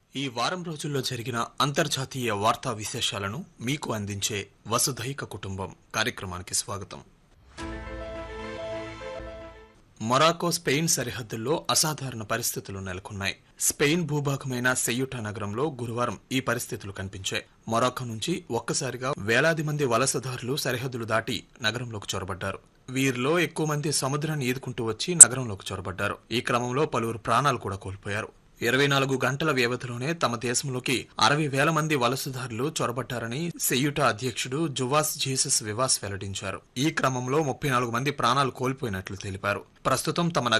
ఈ వారం రోజుల్లో జరిగిన అంతర్జాతీయ వార్తా విశేషాలను మీకు అందించే వసుధైక కుటుంబం కార్యక్రమానికి స్వాగతం మొరాకో స్పెయిన్ సరిహద్దుల్లో అసాధారణ పరిస్థితులు నెలకొన్నాయి స్పెయిన్ భూభాగమైన సెయ్యుటా నగరంలో గురువారం ఈ పరిస్థితులు కనిపించాయి మొరాకో నుంచి ఒక్కసారిగా వేలాది మంది వలసదారులు సరిహద్దులు దాటి నగరంలోకి చొరబడ్డారు వీరిలో ఎక్కువ మంది సముద్రాన్ని ఈదుకుంటూ వచ్చి నగరంలోకి చొరబడ్డారు ఈ క్రమంలో పలువురు ప్రాణాలు కూడా కోల్పోయారు ఇరవై నాలుగు గంటల వ్యవధిలోనే తమ దేశంలోకి అరవై వేల మంది వలసదారులు చొరబట్టారని సెయ్యుటా అధ్యక్షుడు జువాస్ జీసస్ వివాస్ వెల్లడించారు ఈ క్రమంలో ముప్పై నాలుగు మంది ప్రాణాలు కోల్పోయినట్లు తెలిపారు ప్రస్తుతం తమ